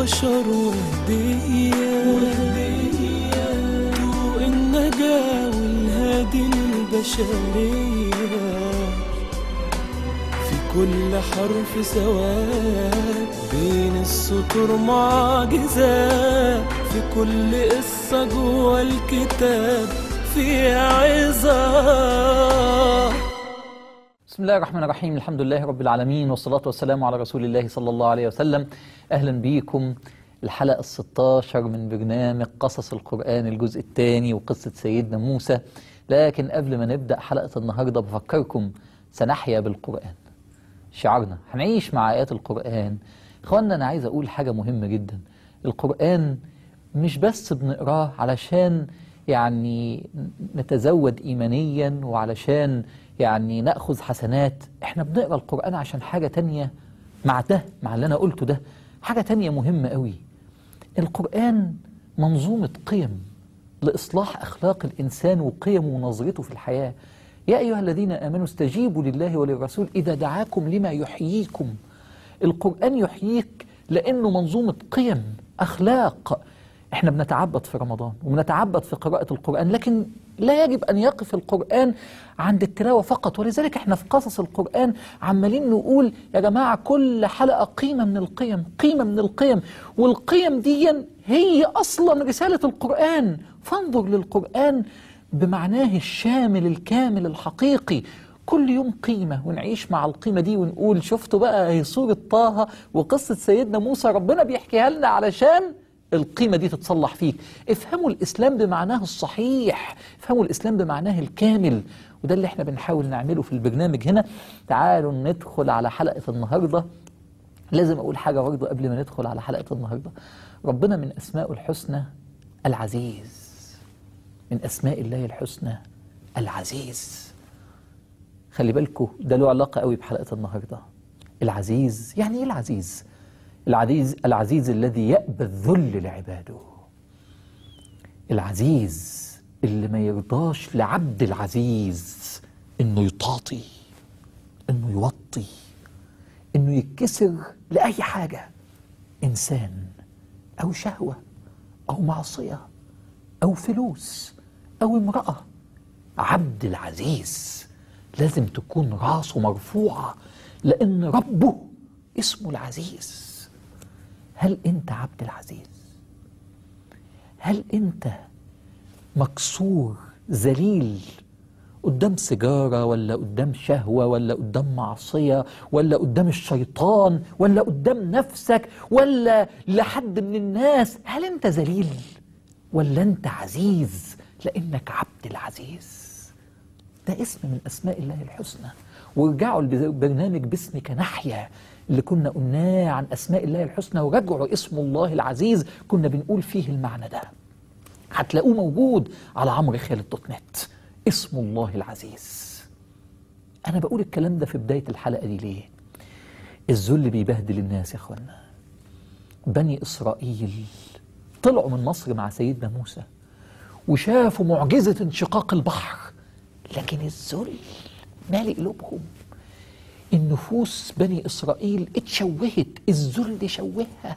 للبشر وهدية طوق النجاة والهادي للبشرية في كل حرف سواد بين السطور معجزات في كل قصة جوا الكتاب فيها عظات بسم الله الرحمن الرحيم الحمد لله رب العالمين والصلاة والسلام على رسول الله صلى الله عليه وسلم أهلا بيكم الحلقة الستاشر من برنامج قصص القرآن الجزء الثاني وقصة سيدنا موسى لكن قبل ما نبدأ حلقة النهاردة بفكركم سنحيا بالقرآن شعارنا هنعيش مع آيات القرآن إخواننا أنا عايز أقول حاجة مهمة جدا القرآن مش بس بنقراه علشان يعني نتزود إيمانيا وعلشان يعني نأخذ حسنات احنا بنقرأ القرآن عشان حاجة تانية مع ده مع اللي أنا قلته ده حاجة تانية مهمة قوي القرآن منظومة قيم لإصلاح أخلاق الإنسان وقيمه ونظرته في الحياة يا أيها الذين آمنوا استجيبوا لله وللرسول إذا دعاكم لما يحييكم القرآن يحييك لأنه منظومة قيم أخلاق احنا بنتعبد في رمضان وبنتعبد في قراءة القرآن لكن لا يجب أن يقف القرآن عند التلاوة فقط ولذلك احنا في قصص القرآن عمالين نقول يا جماعة كل حلقة قيمة من القيم قيمة من القيم والقيم دي هي أصلا رسالة القرآن فانظر للقرآن بمعناه الشامل الكامل الحقيقي كل يوم قيمة ونعيش مع القيمة دي ونقول شفتوا بقى هي سورة طه وقصة سيدنا موسى ربنا بيحكيها لنا علشان القيمة دي تتصلح فيك افهموا الإسلام بمعناه الصحيح افهموا الإسلام بمعناه الكامل وده اللي احنا بنحاول نعمله في البرنامج هنا تعالوا ندخل على حلقة النهاردة لازم أقول حاجة برضه قبل ما ندخل على حلقة النهاردة ربنا من أسماء الحسنى العزيز من أسماء الله الحسنى العزيز خلي بالكم ده له علاقة قوي بحلقة النهاردة العزيز يعني إيه العزيز؟ العزيز العزيز الذي يأبى الذل لعباده العزيز اللي ما يرضاش لعبد العزيز انه يطاطي انه يوطي انه يتكسر لاي حاجه انسان او شهوه او معصيه او فلوس او امراه عبد العزيز لازم تكون راسه مرفوعه لان ربه اسمه العزيز هل انت عبد العزيز هل انت مكسور ذليل قدام سيجاره ولا قدام شهوه ولا قدام معصيه ولا قدام الشيطان ولا قدام نفسك ولا لحد من الناس هل انت ذليل ولا انت عزيز لانك عبد العزيز ده اسم من اسماء الله الحسنى وارجعوا البرنامج باسمك نحيا اللي كنا قلناه عن اسماء الله الحسنى وراجعوا اسم الله العزيز كنا بنقول فيه المعنى ده هتلاقوه موجود على عمرو خالد دوت نت اسم الله العزيز انا بقول الكلام ده في بدايه الحلقه دي ليه الذل بيبهدل الناس يا اخوانا بني اسرائيل طلعوا من مصر مع سيدنا موسى وشافوا معجزه انشقاق البحر لكن الذل مالي قلوبهم النفوس بني إسرائيل اتشوهت الذل شوهها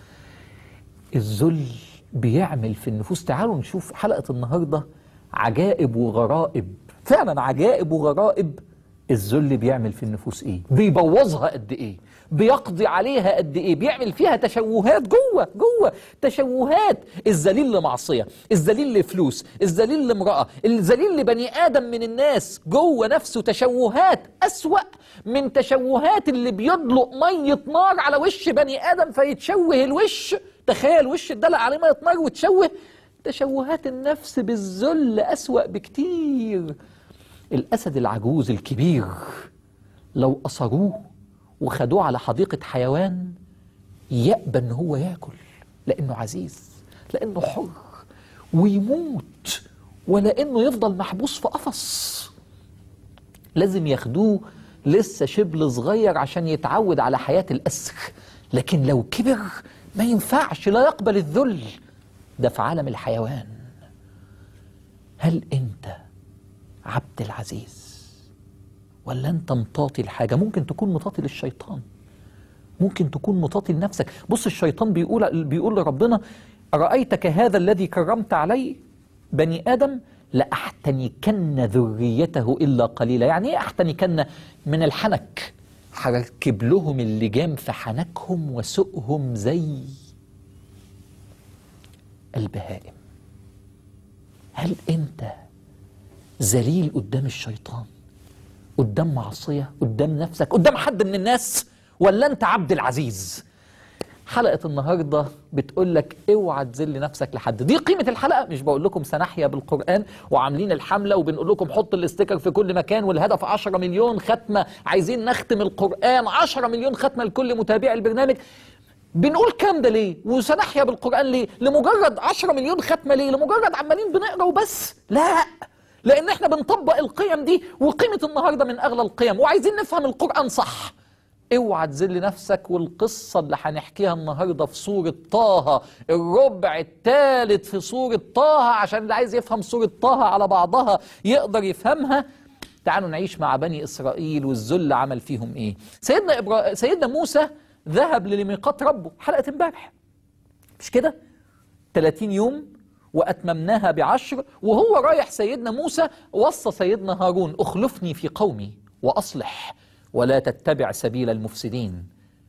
الذل بيعمل في النفوس تعالوا نشوف حلقة النهاردة عجائب وغرائب فعلا عجائب وغرائب الذل بيعمل في النفوس ايه بيبوظها قد ايه بيقضي عليها قد ايه بيعمل فيها تشوهات جوه جوه تشوهات الذليل لمعصيه الذليل لفلوس الذليل لامراه الذليل لبني ادم من الناس جوه نفسه تشوهات اسوا من تشوهات اللي بيدلق ميه نار على وش بني ادم فيتشوه الوش تخيل وش اتدلق عليه ميه نار وتشوه تشوهات النفس بالذل اسوا بكتير الاسد العجوز الكبير لو أصروه وخدوه على حديقة حيوان يأبى إن هو ياكل لأنه عزيز لأنه حر ويموت ولا إنه يفضل محبوس في قفص لازم ياخدوه لسه شبل صغير عشان يتعود على حياة الأسر لكن لو كبر ما ينفعش لا يقبل الذل ده في عالم الحيوان هل أنت عبد العزيز ولا أنت مطاطي الحاجة ممكن تكون مطاطي للشيطان ممكن تكون مطاطي لنفسك بص الشيطان بيقول بيقول لربنا أرأيتك هذا الذي كرمت عليه بني آدم لأحتنكن ذريته إلا قليلا يعني إيه أحتنكن من الحنك هركب لهم اللجام في حنكهم وسوقهم زي البهائم هل أنت ذليل قدام الشيطان قدام معصية قدام نفسك قدام حد من الناس ولا أنت عبد العزيز حلقة النهاردة بتقول لك اوعى تذل نفسك لحد دي قيمة الحلقة مش بقول لكم سنحيا بالقرآن وعاملين الحملة وبنقول لكم حط الاستيكر في كل مكان والهدف 10 مليون ختمة عايزين نختم القرآن 10 مليون ختمة لكل متابعي البرنامج بنقول كام ده ليه وسنحيا بالقرآن ليه لمجرد 10 مليون ختمة ليه لمجرد عمالين بنقرا وبس لا لان احنا بنطبق القيم دي وقيمة النهاردة من اغلى القيم وعايزين نفهم القرآن صح اوعى تذل نفسك والقصة اللي هنحكيها النهاردة في سورة طه الربع الثالث في سورة طه عشان اللي عايز يفهم سورة طه على بعضها يقدر يفهمها تعالوا نعيش مع بني إسرائيل والذل عمل فيهم إيه سيدنا, إبرا... سيدنا موسى ذهب لميقات ربه حلقة امبارح مش كده 30 يوم وأتممناها بعشر وهو رايح سيدنا موسى وصى سيدنا هارون اخلفني في قومي وأصلح ولا تتبع سبيل المفسدين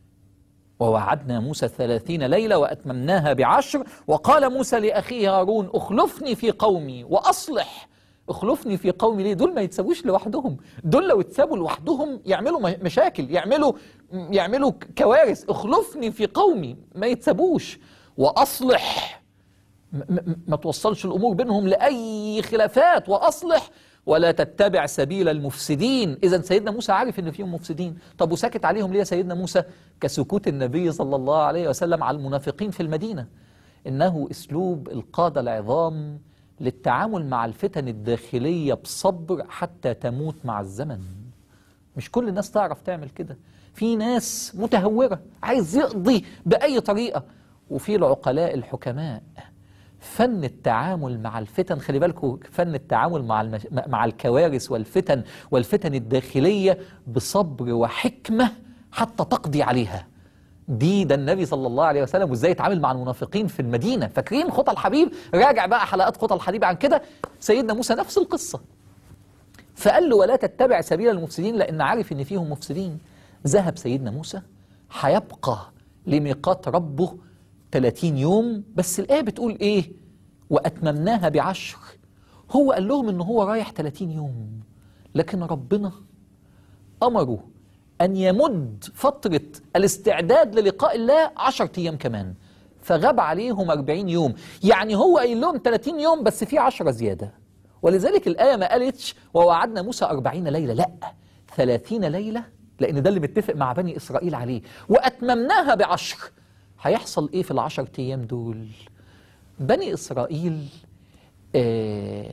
ووعدنا موسى ثلاثين ليلة وأتممناها بعشر وقال موسى لأخيه هارون اخلفني في قومي وأصلح اخلفني في قومي ليه دول ما يتسابوش لوحدهم دول لو اتسابوا لوحدهم يعملوا مشاكل يعملوا يعملوا كوارث اخلفني في قومي ما يتسابوش وأصلح ما توصلش الأمور بينهم لأي خلافات وأصلح ولا تتبع سبيل المفسدين إذا سيدنا موسى عارف إن فيهم مفسدين طب وساكت عليهم ليه سيدنا موسى كسكوت النبي صلى الله عليه وسلم على المنافقين في المدينة إنه أسلوب القادة العظام للتعامل مع الفتن الداخلية بصبر حتى تموت مع الزمن مش كل الناس تعرف تعمل كده في ناس متهورة عايز يقضي بأي طريقة وفي العقلاء الحكماء فن التعامل مع الفتن خلي بالكم فن التعامل مع المش... مع الكوارث والفتن والفتن الداخليه بصبر وحكمه حتى تقضي عليها دي ده النبي صلى الله عليه وسلم وازاي يتعامل مع المنافقين في المدينه فاكرين خطى الحبيب راجع بقى حلقات خطى الحبيب عن كده سيدنا موسى نفس القصه فقال له ولا تتبع سبيل المفسدين لان عارف ان فيهم مفسدين ذهب سيدنا موسى هيبقى لميقات ربه 30 يوم بس الآية بتقول إيه وأتممناها بعشر هو قال لهم إن هو رايح 30 يوم لكن ربنا أمره أن يمد فترة الاستعداد للقاء الله 10 أيام كمان فغاب عليهم 40 يوم يعني هو قايل لهم 30 يوم بس في 10 زيادة ولذلك الآية ما قالتش ووعدنا موسى 40 ليلة لا 30 ليلة لأن ده اللي متفق مع بني إسرائيل عليه وأتممناها بعشر هيحصل ايه في العشر ايام دول بني اسرائيل آه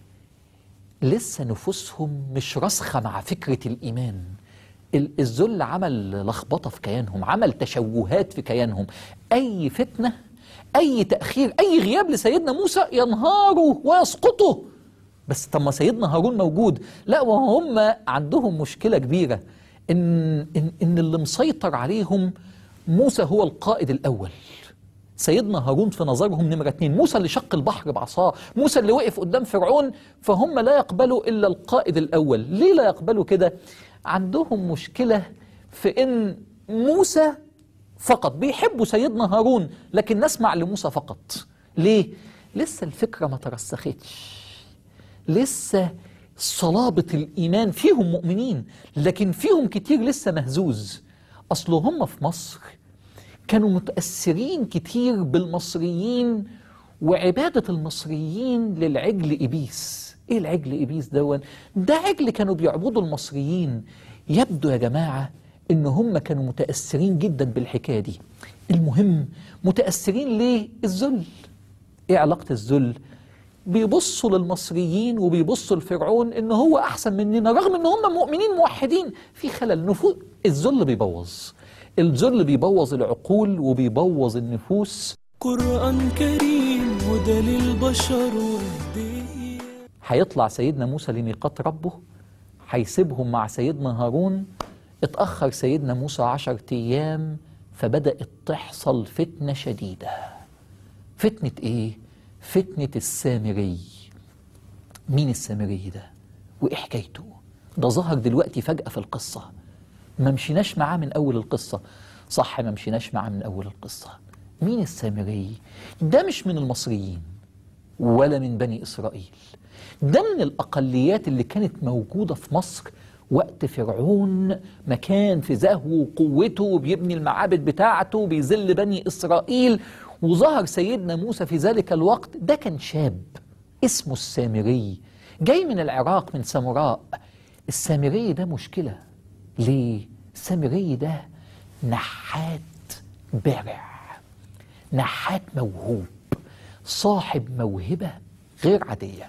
لسه نفوسهم مش راسخه مع فكره الايمان الذل عمل لخبطه في كيانهم عمل تشوهات في كيانهم اي فتنه اي تاخير اي غياب لسيدنا موسى ينهاروا ويسقطوا بس طب ما سيدنا هارون موجود لا وهم عندهم مشكله كبيره ان ان, إن اللي مسيطر عليهم موسى هو القائد الأول سيدنا هارون في نظرهم نمرة اتنين موسى اللي شق البحر بعصاه موسى اللي وقف قدام فرعون فهم لا يقبلوا إلا القائد الأول ليه لا يقبلوا كده عندهم مشكلة في إن موسى فقط بيحبوا سيدنا هارون لكن نسمع لموسى فقط ليه لسه الفكرة ما ترسختش لسه صلابة الإيمان فيهم مؤمنين لكن فيهم كتير لسه مهزوز أصل هم في مصر كانوا متأثرين كتير بالمصريين وعبادة المصريين للعجل إبيس إيه العجل إبيس دون؟ ده عجل كانوا بيعبدوا المصريين يبدو يا جماعة إن هم كانوا متأثرين جدا بالحكاية دي المهم متأثرين ليه؟ الذل إيه علاقة الذل؟ بيبصوا للمصريين وبيبصوا لفرعون ان هو احسن مننا رغم ان هم مؤمنين موحدين في خلل نفوس الذل بيبوظ الذل بيبوظ العقول وبيبوظ النفوس قرآن كريم هدى للبشر وهدية هيطلع سيدنا موسى لميقات ربه هيسيبهم مع سيدنا هارون اتأخر سيدنا موسى عشر أيام فبدأت تحصل فتنة شديدة فتنة ايه؟ فتنة السامري مين السامري ده؟ وايه حكايته؟ ده ظهر دلوقتي فجأة في القصة ما مشيناش معاه من أول القصة صح ما مشيناش معاه من أول القصة مين السامري؟ ده مش من المصريين ولا من بني إسرائيل ده من الأقليات اللي كانت موجودة في مصر وقت فرعون مكان في زهو وقوته بيبني المعابد بتاعته بيذل بني إسرائيل وظهر سيدنا موسى في ذلك الوقت ده كان شاب اسمه السامري جاي من العراق من سامراء السامري ده مشكلة ليه؟ السامري ده نحات بارع نحات موهوب صاحب موهبة غير عادية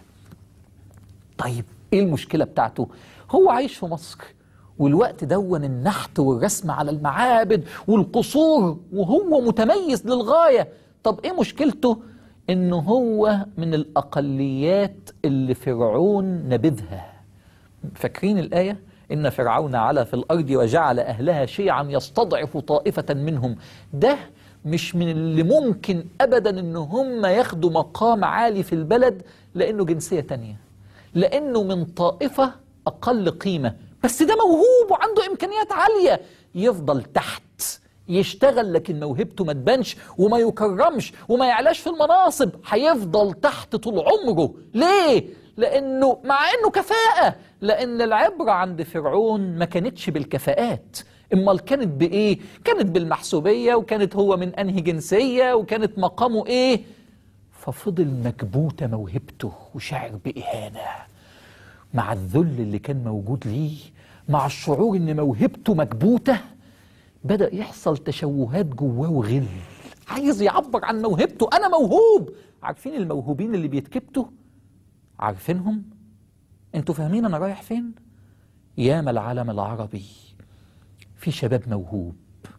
طيب ايه المشكلة بتاعته هو عايش في مصر والوقت دون النحت والرسم على المعابد والقصور وهو متميز للغاية طب ايه مشكلته انه هو من الاقليات اللي فرعون نبذها فاكرين الآية إن فرعون علا في الأرض وجعل أهلها شيعا يستضعف طائفة منهم ده مش من اللي ممكن أبدا إن هم ياخدوا مقام عالي في البلد لأنه جنسية تانية لأنه من طائفة أقل قيمة بس ده موهوب وعنده إمكانيات عالية يفضل تحت يشتغل لكن موهبته ما تبانش وما يكرمش وما يعلاش في المناصب هيفضل تحت طول عمره ليه؟ لأنه مع أنه كفاءة لأن العبرة عند فرعون ما كانتش بالكفاءات امال كانت بايه كانت بالمحسوبيه وكانت هو من انهي جنسيه وكانت مقامه ايه ففضل مكبوته موهبته وشعر باهانه مع الذل اللي كان موجود ليه مع الشعور ان موهبته مكبوته بدا يحصل تشوهات جواه وغل عايز يعبر عن موهبته انا موهوب عارفين الموهوبين اللي بيتكبتوا عارفينهم انتوا فاهمين انا رايح فين ياما العالم العربي في شباب موهوب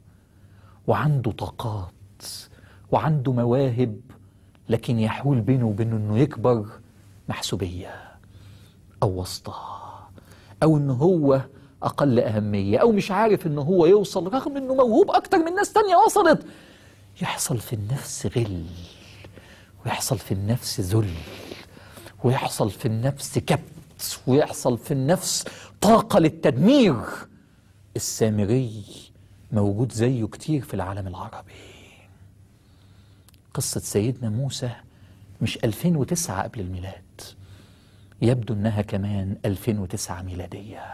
وعنده طاقات وعنده مواهب لكن يحول بينه وبينه انه يكبر محسوبيه او واسطه او ان هو اقل اهميه او مش عارف ان هو يوصل رغم انه موهوب اكتر من ناس تانية وصلت يحصل في النفس غل ويحصل في النفس ذل ويحصل في النفس كبت ويحصل في النفس طاقه للتدمير السامري موجود زيه كتير في العالم العربي قصة سيدنا موسى مش 2009 قبل الميلاد يبدو انها كمان 2009 ميلادية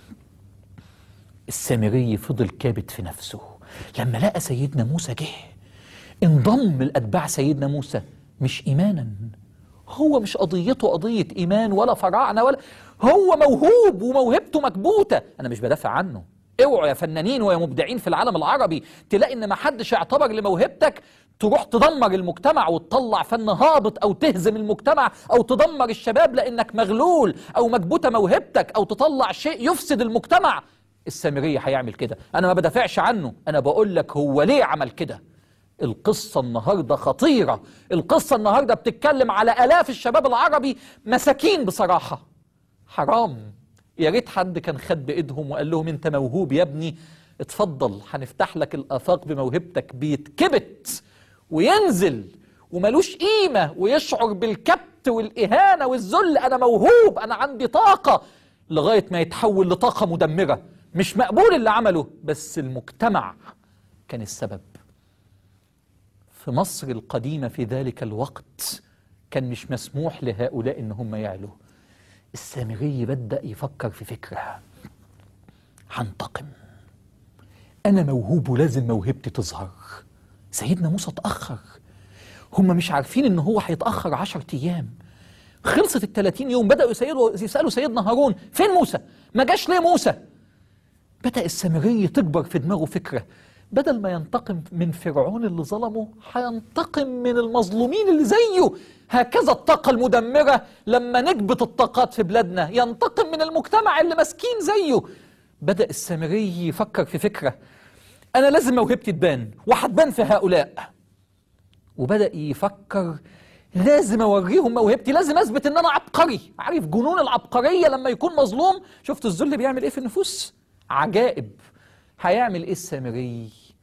السامري فضل كابت في نفسه لما لقى سيدنا موسى جه انضم لأتباع سيدنا موسى مش إيمانا هو مش قضيته قضية إيمان ولا فراعنة ولا هو موهوب وموهبته مكبوتة أنا مش بدافع عنه اوعوا يا فنانين ويا مبدعين في العالم العربي تلاقي ان ما حدش اعتبر لموهبتك تروح تدمر المجتمع وتطلع فن هابط او تهزم المجتمع او تدمر الشباب لانك مغلول او مكبوته موهبتك او تطلع شيء يفسد المجتمع السامري هيعمل كده انا ما بدافعش عنه انا بقول لك هو ليه عمل كده القصة النهاردة خطيرة القصة النهاردة بتتكلم على آلاف الشباب العربي مساكين بصراحة حرام يا ريت حد كان خد بايدهم وقال لهم انت موهوب يا ابني اتفضل هنفتح لك الافاق بموهبتك بيتكبت وينزل وملوش قيمه ويشعر بالكبت والاهانه والذل انا موهوب انا عندي طاقه لغايه ما يتحول لطاقه مدمره مش مقبول اللي عمله بس المجتمع كان السبب في مصر القديمه في ذلك الوقت كان مش مسموح لهؤلاء ان هم يعلوا السامري بدأ يفكر في فكرة هنتقم أنا موهوب ولازم موهبتي تظهر سيدنا موسى اتأخر هم مش عارفين إن هو هيتأخر عشرة أيام خلصت الثلاثين يوم بدأوا يسألوا, يسألوا سيدنا هارون فين موسى ما جاش ليه موسى بدأ السامري تكبر في دماغه فكرة بدل ما ينتقم من فرعون اللي ظلمه هينتقم من المظلومين اللي زيه هكذا الطاقة المدمرة لما نكبت الطاقات في بلادنا ينتقم من المجتمع اللي مسكين زيه بدأ السامري يفكر في فكرة أنا لازم موهبتي تبان وهتبان في هؤلاء وبدأ يفكر لازم اوريهم موهبتي لازم اثبت ان انا عبقري عارف جنون العبقريه لما يكون مظلوم شفت الذل بيعمل ايه في النفوس عجائب هيعمل ايه السامري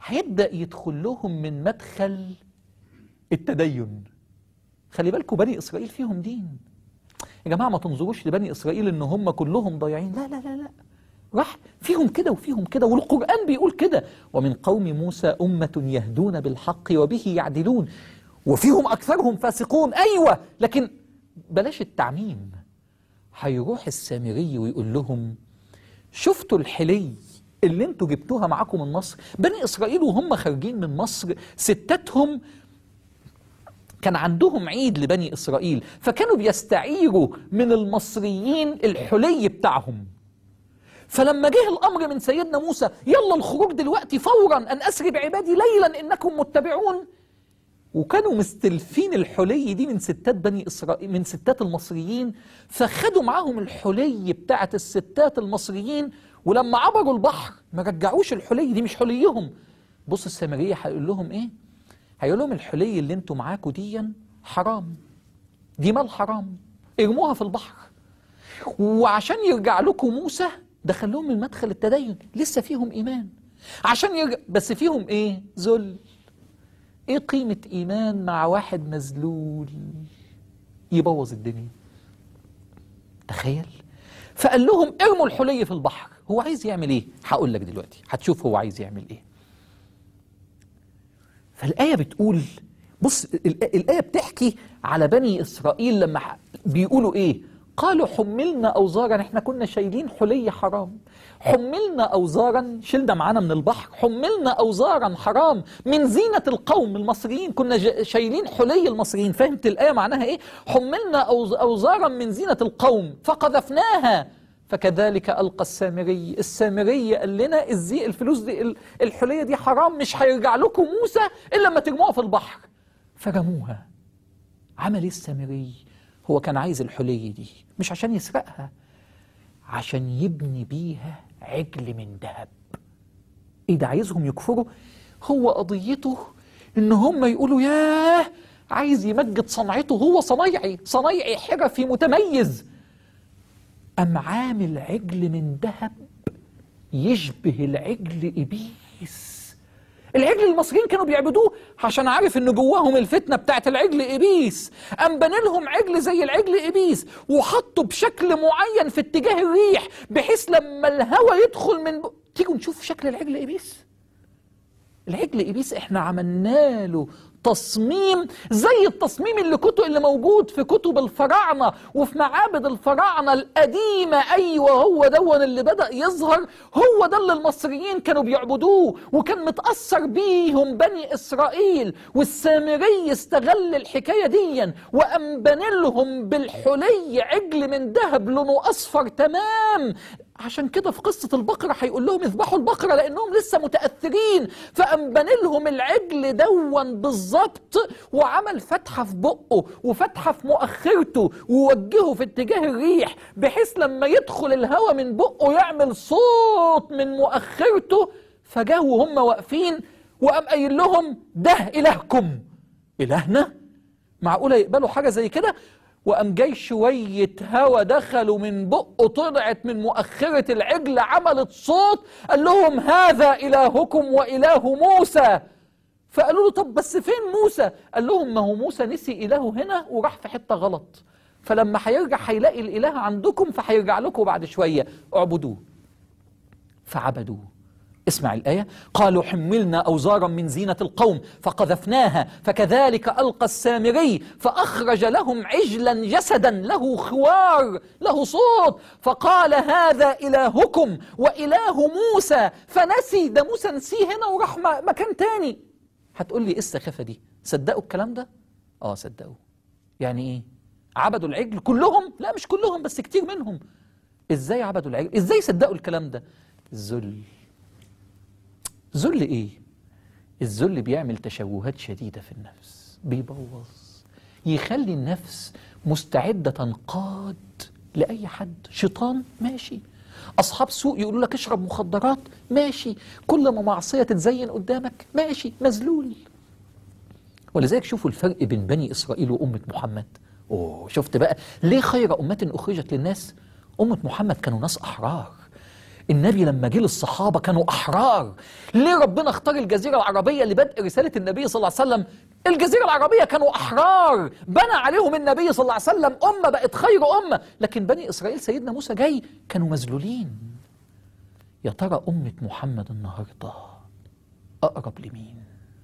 هيبدأ يدخل لهم من مدخل التدين خلي بالكم بني إسرائيل فيهم دين يا جماعة ما تنظروش لبني إسرائيل إن هم كلهم ضايعين لا لا لا لا راح فيهم كده وفيهم كده والقرآن بيقول كده ومن قوم موسى أمة يهدون بالحق وبه يعدلون وفيهم أكثرهم فاسقون أيوة لكن بلاش التعميم هيروح السامري ويقول لهم شفتوا الحلي اللي انتوا جبتوها معاكم من مصر بني إسرائيل وهم خارجين من مصر ستاتهم كان عندهم عيد لبني إسرائيل فكانوا بيستعيروا من المصريين الحلي بتاعهم فلما جه الأمر من سيدنا موسى يلا الخروج دلوقتي فورا أن أسري بعبادي ليلا إنكم متبعون وكانوا مستلفين الحلي دي من ستات بني إسرائيل من ستات المصريين فخدوا معاهم الحلي بتاعت الستات المصريين ولما عبروا البحر ما رجعوش الحلي دي مش حليهم بص السامرية هيقول لهم إيه هيقول لهم الحلي اللي انتوا معاكوا دي حرام دي مال حرام ارموها في البحر وعشان يرجع لكم موسى دخلهم من مدخل التدين لسه فيهم ايمان عشان يرجع بس فيهم ايه ذل ايه قيمة ايمان مع واحد مذلول يبوظ الدنيا تخيل فقال لهم ارموا الحلي في البحر هو عايز يعمل ايه هقول لك دلوقتي هتشوف هو عايز يعمل ايه فالآية بتقول بص الآ- الآية بتحكي على بني إسرائيل لما ح- بيقولوا إيه قالوا حملنا أوزارا إحنا كنا شايلين حلي حرام حملنا أوزارا شلنا معانا من البحر حملنا أوزارا حرام من زينة القوم المصريين كنا ج- شايلين حلي المصريين فهمت الآية معناها إيه حملنا أوز- أوزارا من زينة القوم فقذفناها فكذلك ألقى السامري السامري قال لنا الزي الفلوس دي ال- الحلية دي حرام مش هيرجع لكم موسى إلا لما ترموها في البحر فرموها عمل ايه السامري هو كان عايز الحلية دي مش عشان يسرقها عشان يبني بيها عجل من ذهب ايه ده عايزهم يكفروا هو قضيته ان هم يقولوا ياه عايز يمجد صنعته هو صنايعي صنايعي حرفي متميز أم عامل عجل من ذهب يشبه العجل إبيس العجل المصريين كانوا بيعبدوه عشان عارف ان جواهم الفتنه بتاعت العجل ابيس قام بنى لهم عجل زي العجل ابيس وحطه بشكل معين في اتجاه الريح بحيث لما الهواء يدخل من ب... تيجوا نشوف شكل العجل ابيس العجل ابيس احنا عملنا له تصميم زي التصميم اللي كتب اللي موجود في كتب الفراعنه وفي معابد الفراعنه القديمه ايوه هو دون اللي بدا يظهر هو ده اللي المصريين كانوا بيعبدوه وكان متاثر بيهم بني اسرائيل والسامري استغل الحكايه دي وقام بنى لهم بالحلي عجل من ذهب لونه اصفر تمام عشان كده في قصة البقرة هيقول لهم اذبحوا البقرة لأنهم لسه متأثرين فقام بنى لهم العجل دون بالظبط وعمل فتحة في بقه وفتحة في مؤخرته ووجهه في اتجاه الريح بحيث لما يدخل الهواء من بقه يعمل صوت من مؤخرته فجاه وهم واقفين وقام قايل لهم ده إلهكم إلهنا معقولة يقبلوا حاجة زي كده وقام جاي شوية هوا دخلوا من بقه طلعت من مؤخرة العجل عملت صوت قال لهم هذا إلهكم وإله موسى فقالوا له طب بس فين موسى قال لهم ما هو موسى نسي إلهه هنا وراح في حتة غلط فلما هيرجع هيلاقي الإله عندكم فهيرجع لكم بعد شوية اعبدوه فعبدوه اسمع الآية قالوا حملنا أوزارا من زينة القوم فقذفناها فكذلك ألقى السامري فأخرج لهم عجلا جسدا له خوار له صوت فقال هذا إلهكم وإله موسى فنسي ده موسى نسيه هنا وراح م- مكان تاني هتقول لي إيه السخافة دي صدقوا الكلام ده آه صدقوا يعني إيه عبدوا العجل كلهم لا مش كلهم بس كتير منهم إزاي عبدوا العجل إزاي صدقوا الكلام ده الذل ذل ايه الذل بيعمل تشوهات شديده في النفس بيبوظ يخلي النفس مستعده تنقاد لاي حد شيطان ماشي اصحاب سوء يقولوا لك اشرب مخدرات ماشي كل ما معصيه تتزين قدامك ماشي مذلول ولذلك شوفوا الفرق بين بني اسرائيل وامه محمد اوه شفت بقى ليه خير امه اخرجت للناس امه محمد كانوا ناس احرار النبي لما جه للصحابة كانوا أحرار ليه ربنا اختار الجزيرة العربية لبدء رسالة النبي صلى الله عليه وسلم الجزيرة العربية كانوا أحرار بنى عليهم النبي صلى الله عليه وسلم أمة بقت خير أمة لكن بني إسرائيل سيدنا موسى جاي كانوا مذلولين يا ترى أمة محمد النهاردة أقرب لمين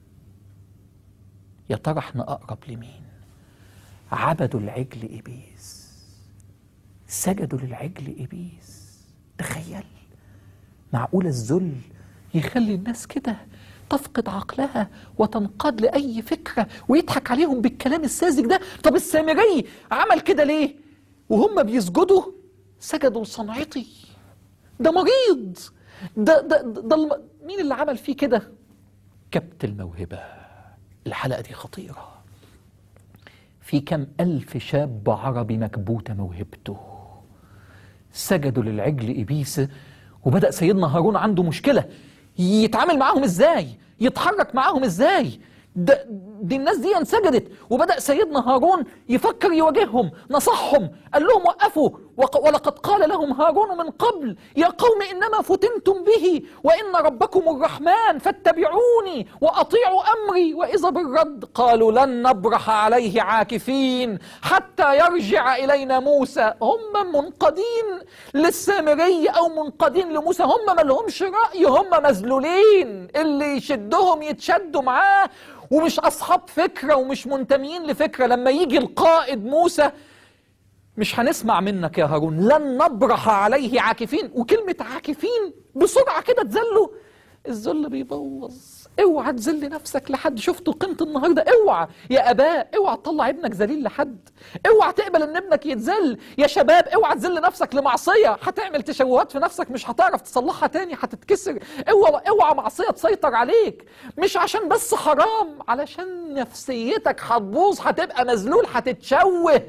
يا ترى احنا أقرب لمين عبدوا العجل إبيس سجدوا للعجل إبيس تخيل معقول الذل يخلي الناس كده تفقد عقلها وتنقاد لأي فكرة ويضحك عليهم بالكلام الساذج ده طب السامري عمل كده ليه وهم بيسجدوا سجدوا لصنعتي ده مريض ده ده ده, ده الم... مين اللي عمل فيه كده كبت الموهبة الحلقة دي خطيرة في كم ألف شاب عربي مكبوتة موهبته سجدوا للعجل إبيس وبدأ سيدنا هارون عنده مشكلة يتعامل معاهم إزاي يتحرك معاهم إزاي ده دي الناس دي انسجدت وبدأ سيدنا هارون يفكر يواجههم نصحهم قال لهم وقفوا وق- ولقد قال لهم هارون من قبل يا قوم إنما فتنتم به وإن ربكم الرحمن فاتبعوني وأطيعوا أمري وإذا بالرد قالوا لن نبرح عليه عاكفين حتى يرجع إلينا موسى هم منقادين للسامري أو منقادين لموسى هم ما لهمش رأي هم مذلولين اللي يشدهم يتشدوا معاه ومش أصحاب فكرة ومش منتمين لفكرة لما يجي القائد موسى مش هنسمع منك يا هارون لن نبرح عليه عاكفين وكلمة عاكفين بسرعة كده تزلوا الذل بيبوظ اوعى تذل نفسك لحد شفتوا قيمة النهاردة اوعى يا اباء اوعى تطلع ابنك ذليل لحد اوعى تقبل ان ابنك يتذل يا شباب اوعى تذل نفسك لمعصية هتعمل تشوهات في نفسك مش هتعرف تصلحها تاني هتتكسر اوعى اوعى معصية تسيطر عليك مش عشان بس حرام علشان نفسيتك هتبوظ هتبقى مذلول هتتشوه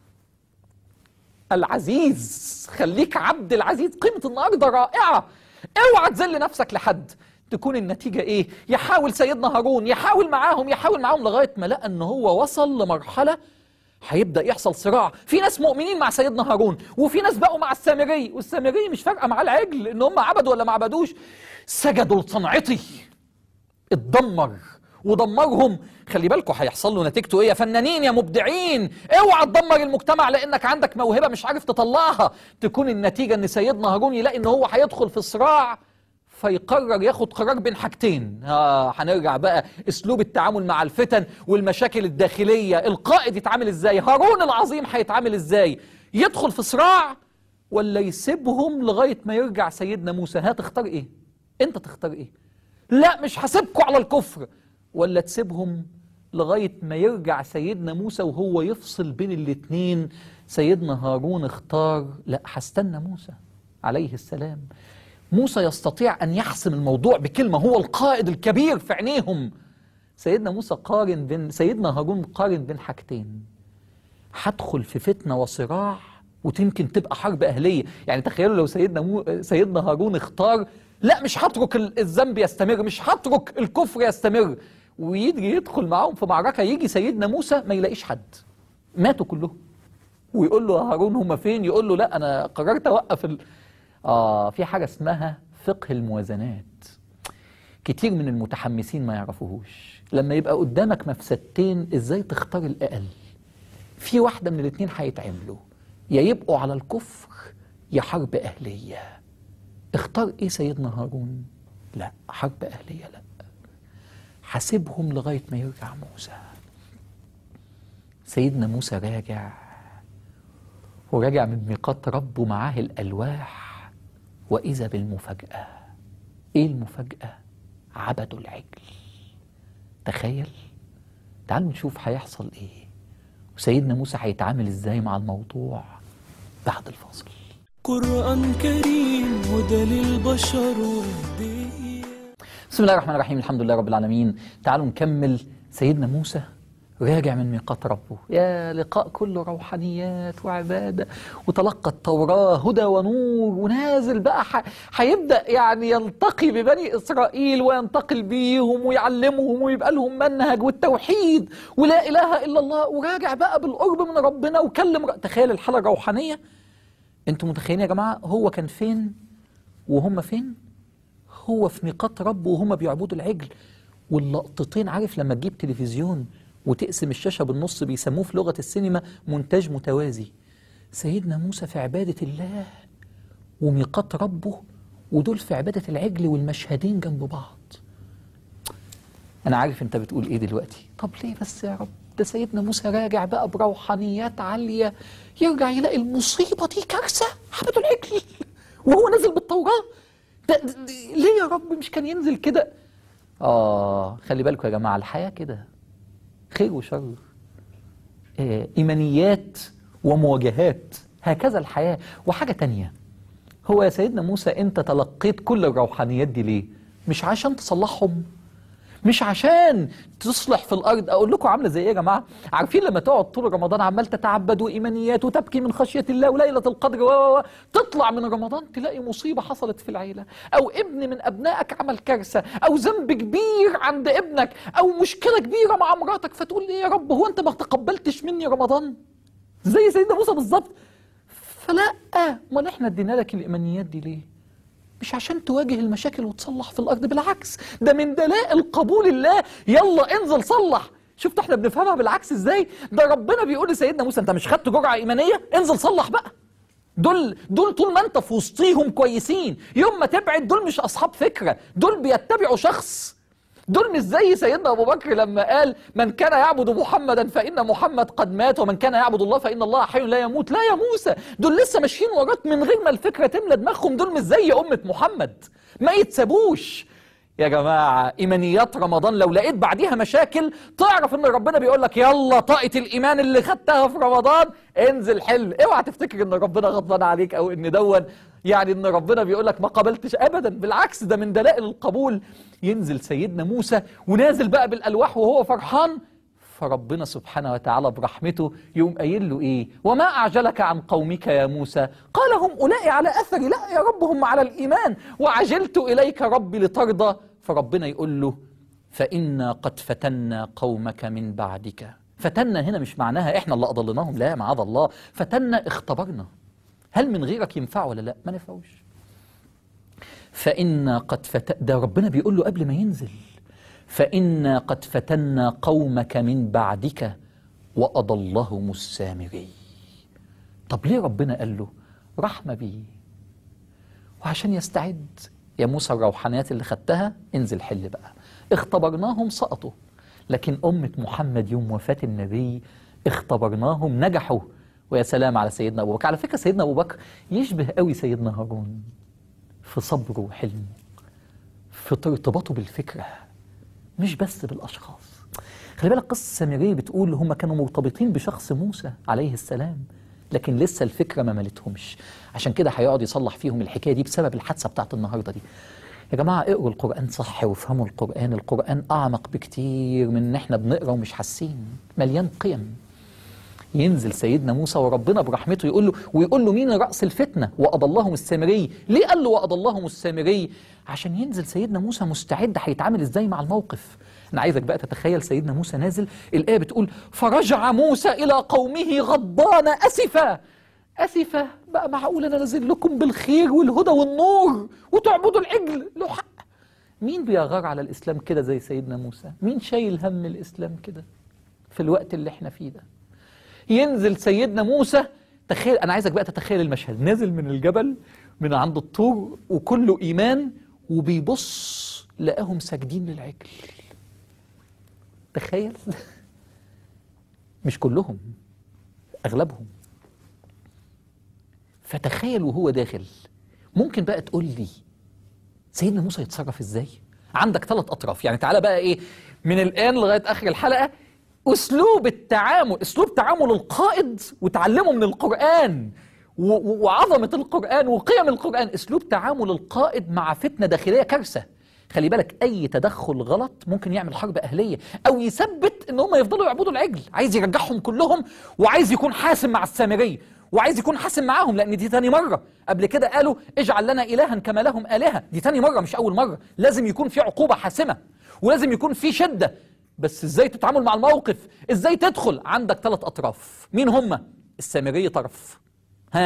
العزيز خليك عبد العزيز قيمة النهاردة رائعة اوعى تذل نفسك لحد تكون النتيجة ايه يحاول سيدنا هارون يحاول معاهم يحاول معاهم لغاية ما لقى ان هو وصل لمرحلة هيبدأ يحصل صراع في ناس مؤمنين مع سيدنا هارون وفي ناس بقوا مع السامري والسامري مش فارقة مع العجل ان هم عبدوا ولا ما عبدوش سجدوا لصنعتي اتدمر ودمرهم خلي بالكم هيحصل له نتيجته ايه يا فنانين يا مبدعين اوعى تدمر المجتمع لانك عندك موهبه مش عارف تطلعها تكون النتيجه ان سيدنا هارون يلاقي ان هو هيدخل في صراع فيقرر ياخد قرار بين حاجتين آه هنرجع بقى اسلوب التعامل مع الفتن والمشاكل الداخليه القائد يتعامل ازاي هارون العظيم هيتعامل ازاي يدخل في صراع ولا يسيبهم لغايه ما يرجع سيدنا موسى هتختار ايه انت تختار ايه لا مش هسيبكم على الكفر ولا تسيبهم لغاية ما يرجع سيدنا موسى وهو يفصل بين الاتنين سيدنا هارون اختار لا هستنى موسى عليه السلام موسى يستطيع أن يحسم الموضوع بكلمة هو القائد الكبير في عينيهم سيدنا موسى قارن بين سيدنا هارون قارن بين حاجتين هدخل في فتنة وصراع وتمكن تبقى حرب أهلية يعني تخيلوا لو سيدنا مو... سيدنا هارون اختار لا مش هترك ال- الذنب يستمر مش هترك الكفر يستمر ويجي يدخل معاهم في معركة يجي سيدنا موسى ما يلاقيش حد ماتوا كلهم ويقول له يا هارون هما فين يقول له لا أنا قررت أوقف ال... آه في حاجة اسمها فقه الموازنات كتير من المتحمسين ما يعرفوهوش لما يبقى قدامك مفسدتين ازاي تختار الأقل في واحدة من الاتنين هيتعملوا يا يبقوا على الكفر يا حرب أهلية اختار ايه سيدنا هارون لا حرب أهلية لا حاسبهم لغاية ما يرجع موسى سيدنا موسى راجع وراجع من ميقات ربه معاه الألواح وإذا بالمفاجأة إيه المفاجأة؟ عبدوا العجل تخيل تعالوا نشوف هيحصل إيه وسيدنا موسى هيتعامل إزاي مع الموضوع بعد الفاصل قرآن كريم هدى للبشر وهدية بسم الله الرحمن الرحيم الحمد لله رب العالمين تعالوا نكمل سيدنا موسى راجع من ميقات ربه يا لقاء كله روحانيات وعبادة وتلقى التوراة هدى ونور ونازل بقى ح- هيبدأ يعني يلتقي ببني إسرائيل وينتقل بيهم ويعلمهم ويبقى لهم منهج والتوحيد ولا إله إلا الله وراجع بقى بالقرب من ربنا وكلم ر- تخيل الحالة الروحانية انتوا متخيلين يا جماعة هو كان فين وهم فين هو في ميقات ربه وهم بيعبدوا العجل واللقطتين عارف لما تجيب تلفزيون وتقسم الشاشة بالنص بيسموه في لغة السينما مونتاج متوازي سيدنا موسى في عبادة الله وميقات ربه ودول في عبادة العجل والمشهدين جنب بعض أنا عارف أنت بتقول إيه دلوقتي طب ليه بس يا رب ده سيدنا موسى راجع بقى بروحانيات عالية يرجع يلاقي المصيبة دي كارثة عبدوا العجل وهو نازل بالتوراة ده ده- ده- ليه يا رب مش كان ينزل كده آه خلي بالكم يا جماعة الحياة كده خير وشر آه، إيمانيات ومواجهات هكذا الحياة وحاجة تانية هو يا سيدنا موسى أنت تلقيت كل الروحانيات دي ليه؟ مش عشان تصلحهم مش عشان تصلح في الارض اقول لكم عامله زي ايه يا جماعه عارفين لما تقعد طول رمضان عمال تتعبد وايمانيات وتبكي من خشيه الله وليله القدر و و- و تطلع من رمضان تلاقي مصيبه حصلت في العيله او ابن من ابنائك عمل كارثه او ذنب كبير عند ابنك او مشكله كبيره مع مراتك فتقول لي يا رب هو انت ما تقبلتش مني رمضان زي سيدنا موسى بالظبط فلا امال احنا ادينا لك الايمانيات دي ليه مش عشان تواجه المشاكل وتصلح في الارض بالعكس ده من دلائل قبول الله يلا انزل صلح شفت احنا بنفهمها بالعكس ازاي ده ربنا بيقول لسيدنا موسى انت مش خدت جرعه ايمانيه انزل صلح بقى دول دول طول ما انت في وسطيهم كويسين يوم ما تبعد دول مش اصحاب فكره دول بيتبعوا شخص دول مش زي سيدنا ابو بكر لما قال من كان يعبد محمدا فان محمد قد مات ومن كان يعبد الله فان الله حي لا يموت لا يا موسى دول لسه ماشيين وراك من غير ما الفكره تملى دماغهم دول مش زي امه محمد ما يتسابوش يا جماعة إيمانيات رمضان لو لقيت بعديها مشاكل تعرف إن ربنا بيقول لك يلا طاقة الإيمان اللي خدتها في رمضان انزل حل اوعى تفتكر إن ربنا غضبان عليك أو إن دون يعني إن ربنا بيقول لك ما قبلتش أبدا بالعكس ده من دلائل القبول ينزل سيدنا موسى ونازل بقى بالألواح وهو فرحان فربنا سبحانه وتعالى برحمته يقوم قايل له ايه وما اعجلك عن قومك يا موسى قال هم اولئك على اثري لا يا رب هم على الايمان وعجلت اليك ربي لترضى فربنا يقول له فانا قد فتنا قومك من بعدك فتنا هنا مش معناها احنا اللي اضلناهم لا معاذ الله فتنا اختبرنا هل من غيرك ينفع ولا لا ما نفعوش فإنا قد فت... ده ربنا بيقول له قبل ما ينزل فإنا قد فتنا قومك من بعدك وأضلهم السامري طب ليه ربنا قال له رحمة بيه وعشان يستعد يا موسى الروحانيات اللي خدتها انزل حل بقى اختبرناهم سقطوا لكن أمة محمد يوم وفاة النبي اختبرناهم نجحوا ويا سلام على سيدنا أبو بكر على فكرة سيدنا أبو بكر يشبه قوي سيدنا هارون في صبره وحلمه في ارتباطه بالفكرة مش بس بالأشخاص خلي بالك قصة السامرية بتقول هم كانوا مرتبطين بشخص موسى عليه السلام لكن لسه الفكرة ما ملتهمش عشان كده هيقعد يصلح فيهم الحكاية دي بسبب الحادثة بتاعت النهاردة دي يا جماعة اقروا القرآن صح وافهموا القرآن القرآن أعمق بكتير من إن احنا بنقرا ومش حاسين مليان قيم ينزل سيدنا موسى وربنا برحمته يقول له ويقول له مين رأس الفتنة وأضلهم السامري ليه قال له وأضلهم السامري عشان ينزل سيدنا موسى مستعد هيتعامل ازاي مع الموقف انا عايزك بقى تتخيل سيدنا موسى نازل الآية بتقول فرجع موسى إلى قومه غضبان أسفا أسفا بقى معقول أنا نازل لكم بالخير والهدى والنور وتعبدوا العجل له حق مين بيغار على الإسلام كده زي سيدنا موسى مين شايل هم الإسلام كده في الوقت اللي احنا فيه ده ينزل سيدنا موسى تخيل انا عايزك بقى تتخيل المشهد نازل من الجبل من عند الطور وكله ايمان وبيبص لقاهم ساجدين للعجل تخيل مش كلهم اغلبهم فتخيل وهو داخل ممكن بقى تقول لي سيدنا موسى يتصرف ازاي عندك ثلاث اطراف يعني تعالى بقى ايه من الان لغايه اخر الحلقه اسلوب التعامل اسلوب تعامل القائد وتعلمه من القران و- و- وعظمه القران وقيم القران اسلوب تعامل القائد مع فتنه داخليه كارثه خلي بالك اي تدخل غلط ممكن يعمل حرب اهليه او يثبت ان هم يفضلوا يعبدوا العجل عايز يرجعهم كلهم وعايز يكون حاسم مع السامري وعايز يكون حاسم معاهم لان دي تاني مره قبل كده قالوا اجعل لنا الها كما لهم الهه دي تاني مره مش اول مره لازم يكون في عقوبه حاسمه ولازم يكون في شده بس ازاي تتعامل مع الموقف ازاي تدخل عندك ثلاث اطراف مين هم السامري طرف ها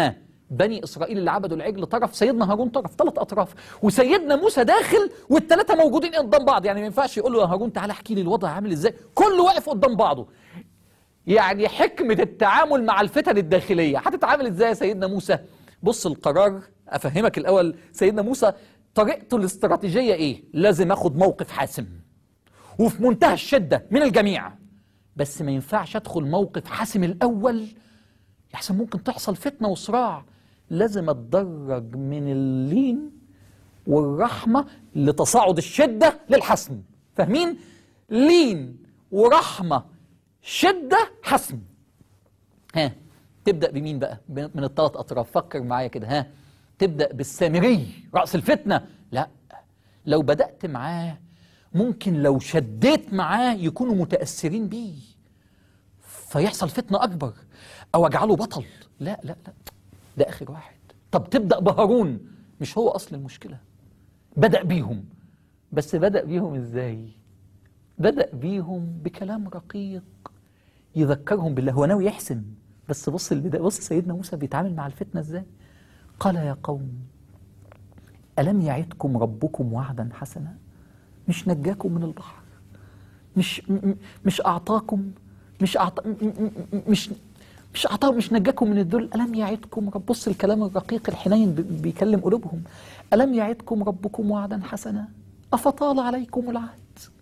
بني اسرائيل اللي عبدوا العجل طرف سيدنا هارون طرف ثلاث اطراف وسيدنا موسى داخل والثلاثه موجودين قدام بعض يعني ما ينفعش يقول له يا هارون تعالى احكي لي الوضع عامل ازاي كله واقف قدام بعضه يعني حكمة التعامل مع الفتن الداخلية هتتعامل ازاي يا سيدنا موسى بص القرار افهمك الاول سيدنا موسى طريقته الاستراتيجية ايه لازم اخد موقف حاسم وفي منتهى الشدة من الجميع بس ما ينفعش ادخل موقف حاسم الاول يحسن ممكن تحصل فتنة وصراع لازم اتدرج من اللين والرحمة لتصاعد الشدة للحسم فاهمين لين ورحمة شدة حسم ها تبدأ بمين بقى من الثلاث أطراف فكر معايا كده ها تبدأ بالسامري رأس الفتنة لا لو بدأت معاه ممكن لو شديت معاه يكونوا متأثرين بيه فيحصل فتنة أكبر أو أجعله بطل لا لا لا ده آخر واحد طب تبدأ بهارون مش هو أصل المشكلة بدأ بيهم بس بدأ بيهم إزاي بدأ بيهم بكلام رقيق يذكرهم بالله هو ناوي يحسم بس بص البداية بص سيدنا موسى بيتعامل مع الفتنة ازاي قال يا قوم ألم يعدكم ربكم وعدا حسنا مش نجاكم من البحر مش م- م- مش أعطاكم مش أعطى م- م- م- مش مش أعطاكم مش نجاكم من الذل ألم يعدكم رب بص الكلام الرقيق الحنين بي- بيكلم قلوبهم ألم يعدكم ربكم وعدا حسنا أفطال عليكم العهد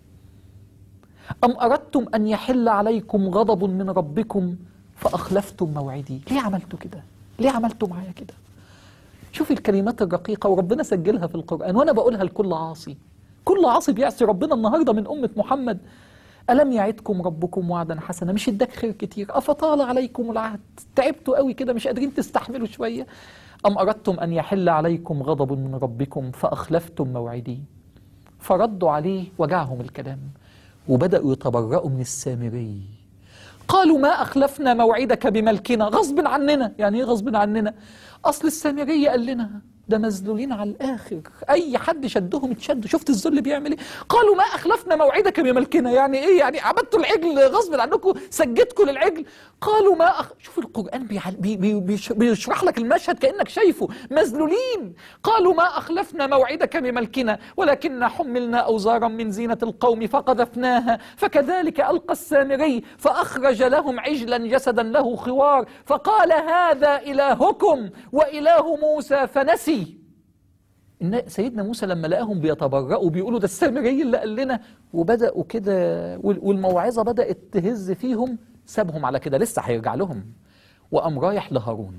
أم أردتم أن يحل عليكم غضب من ربكم فأخلفتم موعدي ليه عملتوا كده ليه عملتوا معايا كده شوفي الكلمات الرقيقة وربنا سجلها في القرآن وأنا بقولها لكل عاصي كل عاصي بيعصي ربنا النهاردة من أمة محمد ألم يعدكم ربكم وعدا حسنا مش اداك خير كتير أفطال عليكم العهد تعبتوا قوي كده مش قادرين تستحملوا شوية أم أردتم أن يحل عليكم غضب من ربكم فأخلفتم موعدي فردوا عليه وجعهم الكلام وبدأوا يتبرأوا من السامري قالوا ما أخلفنا موعدك بملكنا غصب عننا يعني إيه غصب عننا أصل السامري قال لنا ده مذلولين على الآخر أي حد شدهم اتشدوا شفت الذل بيعمل إيه قالوا ما أخلفنا موعدك بملكنا يعني إيه يعني عبدتوا العجل غصب عنكم سجدتكم للعجل قالوا ما أخ... شوف القرآن بيعل... بي... بي... بيش... بيشرح لك المشهد كأنك شايفه مذلولين قالوا ما أخلفنا موعدك بملكنا ولكن حملنا أوزارا من زينة القوم فقذفناها فكذلك ألقى السامري فأخرج لهم عجلا جسدا له خوار فقال هذا إلهكم وإله موسى فنسي إن سيدنا موسى لما لقاهم بيتبرأوا بيقولوا ده السامري اللي قال لنا وبدأوا كده وال- والموعظة بدأت تهز فيهم سابهم على كده لسه هيرجع لهم وقام رايح لهارون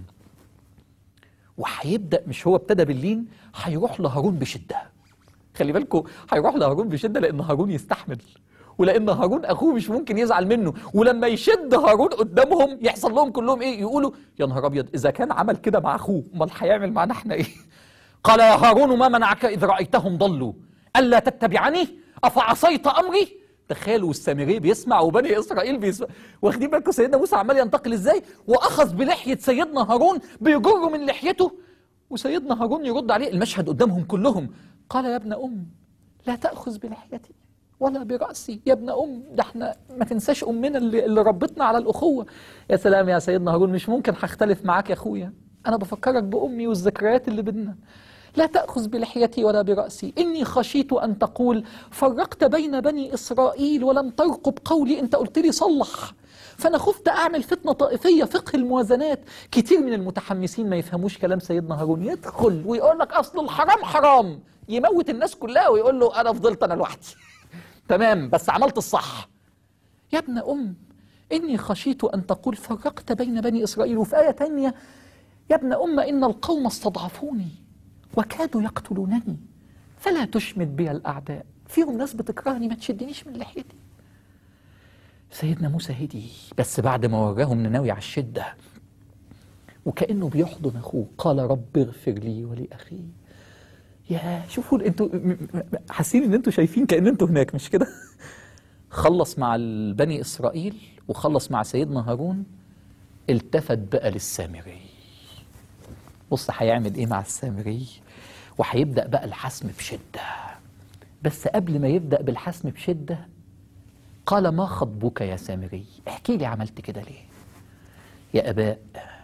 وهيبدأ مش هو ابتدى باللين هيروح لهارون بشدة خلي بالكم هيروح لهارون بشدة لأن هارون يستحمل ولأن هارون أخوه مش ممكن يزعل منه ولما يشد هارون قدامهم يحصل لهم كلهم إيه يقولوا يا نهار أبيض إذا كان عمل كده مع أخوه أمال هيعمل معانا إحنا إيه قال يا هارون ما منعك إذ رأيتهم ضلوا ألا تتبعني أفعصيت أمري تخيلوا السامري بيسمع وبني إسرائيل بيسمع واخدين بالكم سيدنا موسى عمال ينتقل إزاي وأخذ بلحية سيدنا هارون بيجر من لحيته وسيدنا هارون يرد عليه المشهد قدامهم كلهم قال يا ابن أم لا تأخذ بلحيتي ولا برأسي يا ابن أم ده احنا ما تنساش أمنا اللي, اللي ربتنا على الأخوة يا سلام يا سيدنا هارون مش ممكن هختلف معاك يا أخويا أنا بفكرك بأمي والذكريات اللي بينا لا تأخذ بلحيتي ولا برأسي إني خشيت أن تقول فرقت بين بني إسرائيل ولم ترقب قولي أنت قلت لي صلح فأنا خفت أعمل فتنة طائفية فقه الموازنات كتير من المتحمسين ما يفهموش كلام سيدنا هارون يدخل ويقول لك أصل الحرام حرام يموت الناس كلها ويقول له أنا فضلت أنا لوحدي تمام بس عملت الصح يا ابن أم إني خشيت أن تقول فرقت بين بني إسرائيل وفي آية تانية يا ابن أم إن القوم استضعفوني وكادوا يقتلونني فلا تشمت بي الأعداء فيهم ناس بتكرهني ما تشدنيش من لحيتي سيدنا موسى هدي بس بعد ما وراهم نناوي على الشدة وكأنه بيحضن أخوه قال رب اغفر لي ولأخي يا شوفوا انتوا م- م- حاسين ان انتوا شايفين كأن انتوا هناك مش كده خلص مع بني إسرائيل وخلص مع سيدنا هارون التفت بقى للسامري بص هيعمل ايه مع السامري وهيبدأ بقى الحسم بشدة بس قبل ما يبدأ بالحسم بشدة قال ما خطبك يا سامري احكي لي عملت كده ليه يا أباء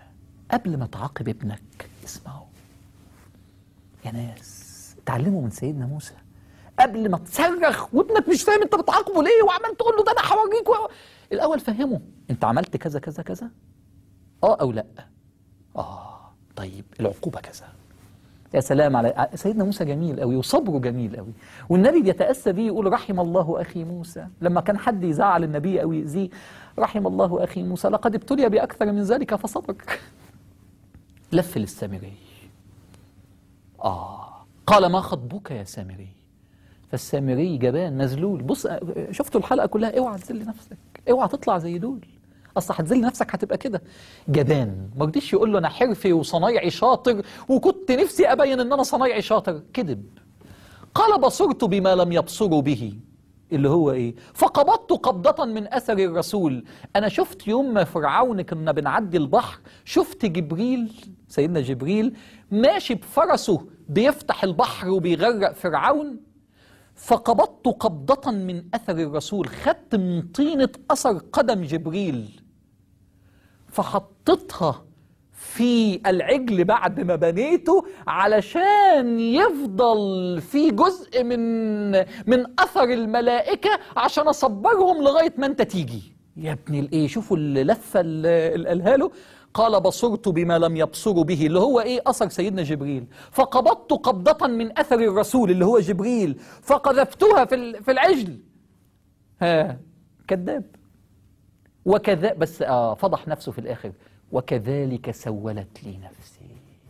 قبل ما تعاقب ابنك اسمعوا يا ناس اتعلموا من سيدنا موسى قبل ما تصرخ وابنك مش فاهم انت بتعاقبه ليه وعمال تقول له ده انا هوريك و... الاول فهمه انت عملت كذا كذا كذا اه او لا اه طيب العقوبه كذا يا سلام على سيدنا موسى جميل قوي وصبره جميل قوي والنبي بيتاسى بيه يقول رحم الله اخي موسى لما كان حد يزعل النبي او يأذيه رحم الله اخي موسى لقد ابتلي باكثر من ذلك فصبر لف للسامري اه قال ما خطبك يا سامري فالسامري جبان مذلول بص شفتوا الحلقه كلها اوعى تذل نفسك اوعى تطلع زي دول اصل هتذل نفسك هتبقى كده جبان ما رضيش يقول له انا حرفي وصنايعي شاطر وكنت نفسي ابين ان انا صنايعي شاطر كذب قال بصرت بما لم يبصروا به اللي هو ايه فقبضت قبضة من اثر الرسول انا شفت يوم ما فرعون كنا بنعدي البحر شفت جبريل سيدنا جبريل ماشي بفرسه بيفتح البحر وبيغرق فرعون فقبضت قبضة من أثر الرسول خدت من طينة أثر قدم جبريل فحطيتها في العجل بعد ما بنيته علشان يفضل في جزء من من اثر الملائكه عشان اصبرهم لغايه ما انت تيجي يا ابني الايه شوفوا اللفه اللي قالها له قال بصرت بما لم يبصروا به اللي هو ايه اثر سيدنا جبريل فقبضت قبضه من اثر الرسول اللي هو جبريل فقذفتها في ال- في العجل ها كذاب وكذا بس آه فضح نفسه في الاخر وكذلك سولت لي نفسي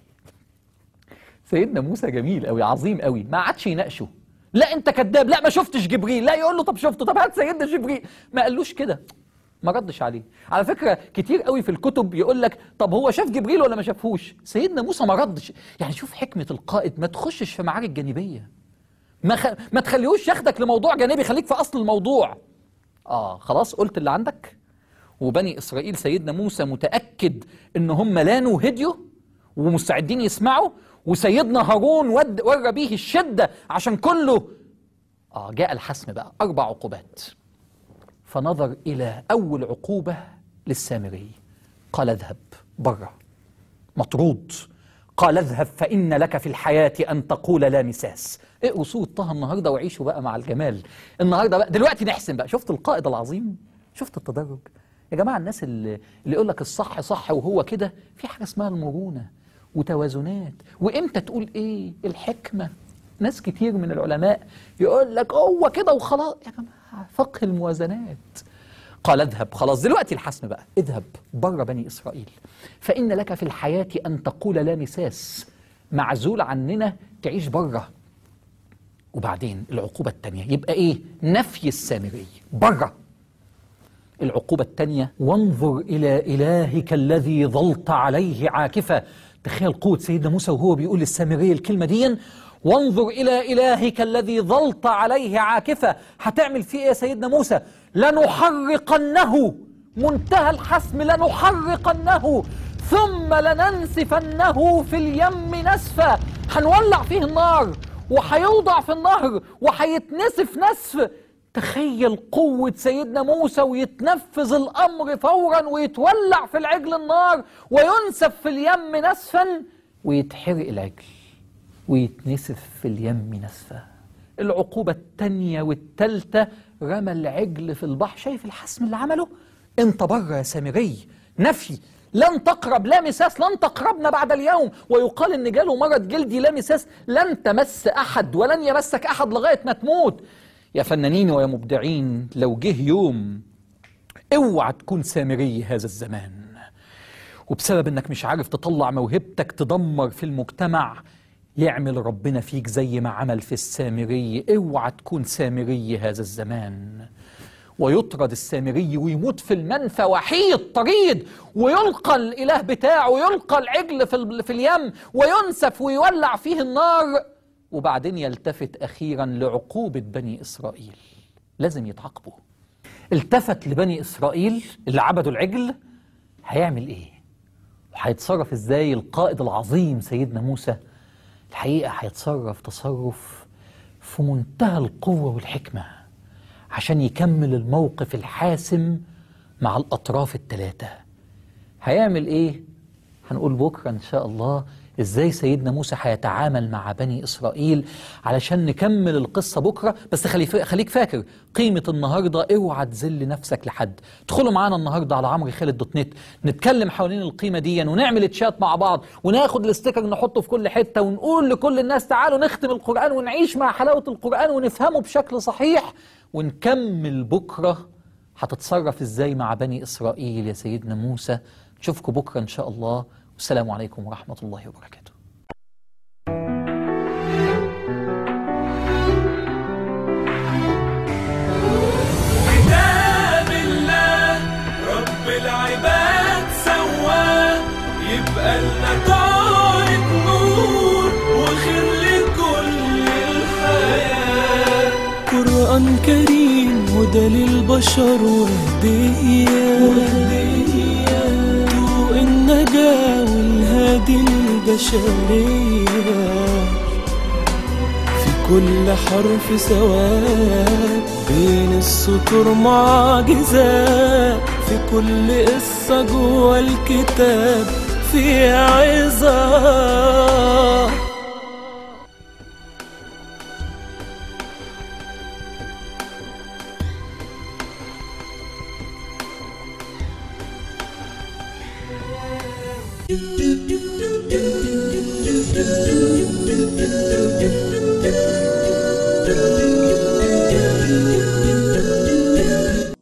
سيدنا موسى جميل قوي عظيم قوي ما عادش يناقشه لا انت كذاب لا ما شفتش جبريل لا يقول له طب شفته طب هات سيدنا جبريل ما قالوش كده ما ردش عليه على فكره كتير قوي في الكتب يقول لك طب هو شاف جبريل ولا ما شافهوش سيدنا موسى ما ردش يعني شوف حكمه القائد ما تخشش في معارك جانبيه ما خ... ما تخليهوش ياخدك لموضوع جانبي خليك في اصل الموضوع اه خلاص قلت اللي عندك وبني اسرائيل سيدنا موسى متاكد ان هم لانوا هديوا ومستعدين يسمعوا وسيدنا هارون ود ورى بيه الشده عشان كله اه جاء الحسم بقى اربع عقوبات فنظر الى اول عقوبه للسامري قال اذهب بره مطرود قال اذهب فإن لك في الحياة أن تقول لا مساس اقروا سورة طه النهاردة وعيشوا بقى مع الجمال النهاردة بقى دلوقتي نحسن بقى شفت القائد العظيم شفت التدرج يا جماعة الناس اللي, اللي يقول لك الصح صح وهو كده في حاجة اسمها المرونة وتوازنات وامتى تقول ايه الحكمة ناس كتير من العلماء يقول لك هو كده وخلاص يا جماعة فقه الموازنات قال اذهب خلاص دلوقتي الحسم بقى اذهب بره بني إسرائيل فإن لك في الحياة أن تقول لا مساس معزول عننا تعيش بره وبعدين العقوبة التانية يبقى إيه نفي السامري بره العقوبة التانية وانظر إلى إلهك الذي ظلت عليه عاكفة تخيل قوة سيدنا موسى وهو بيقول للسامري الكلمة دي وانظر إلى إلهك الذي ظلت عليه عاكفة هتعمل فيه إيه يا سيدنا موسى لنحرقنه منتهى الحسم لنحرقنه ثم لننسفنه في اليم نسفا هنولع فيه النار وهيوضع في النهر وهيتنسف نسف تخيل قوة سيدنا موسى ويتنفذ الأمر فورا ويتولع في العجل النار وينسف في اليم نسفا ويتحرق العجل ويتنسف في اليم نسفا العقوبة التانية والتالتة رمى العجل في البحر شايف الحسم اللي عمله انت بره يا سامري نفي لن تقرب لا مساس لن تقربنا بعد اليوم ويقال ان جاله مرض جلدي لا مساس لن تمس احد ولن يمسك احد لغايه ما تموت يا فنانين ويا مبدعين لو جه يوم اوعى تكون سامري هذا الزمان وبسبب انك مش عارف تطلع موهبتك تدمر في المجتمع يعمل ربنا فيك زي ما عمل في السامري اوعى تكون سامري هذا الزمان ويطرد السامري ويموت في المنفى وحيد طريد ويلقى الاله بتاعه ويلقى العجل في, ال- في اليم وينسف ويولع فيه النار وبعدين يلتفت اخيرا لعقوبه بني اسرائيل لازم يتعاقبوا التفت لبني اسرائيل اللي عبدوا العجل هيعمل ايه وهيتصرف ازاي القائد العظيم سيدنا موسى الحقيقه هيتصرف تصرف في منتهى القوه والحكمه عشان يكمل الموقف الحاسم مع الاطراف الثلاثه هيعمل ايه هنقول بكرة إن شاء الله إزاي سيدنا موسى هيتعامل مع بني إسرائيل علشان نكمل القصة بكرة بس خلي خليك فاكر قيمة النهاردة اوعى تذل نفسك لحد ادخلوا معانا النهاردة على عمرو خالد دوت نت نتكلم حوالين القيمة دي ونعمل تشات مع بعض وناخد الاستيكر نحطه في كل حتة ونقول لكل الناس تعالوا نختم القرآن ونعيش مع حلاوة القرآن ونفهمه بشكل صحيح ونكمل بكرة هتتصرف ازاي مع بني إسرائيل يا سيدنا موسى نشوفكم بكرة إن شاء الله والسلام عليكم ورحمة الله وبركاته كتاب الله رب العباد سواه يبقى لنا طارق نور وخير لكل الحياة قرآن كريم هدى للبشر وهدية ضوء النجاة والهادي البشرية في كل حرف سواد بين السطور معجزات في كل قصة جوه الكتاب في عظات do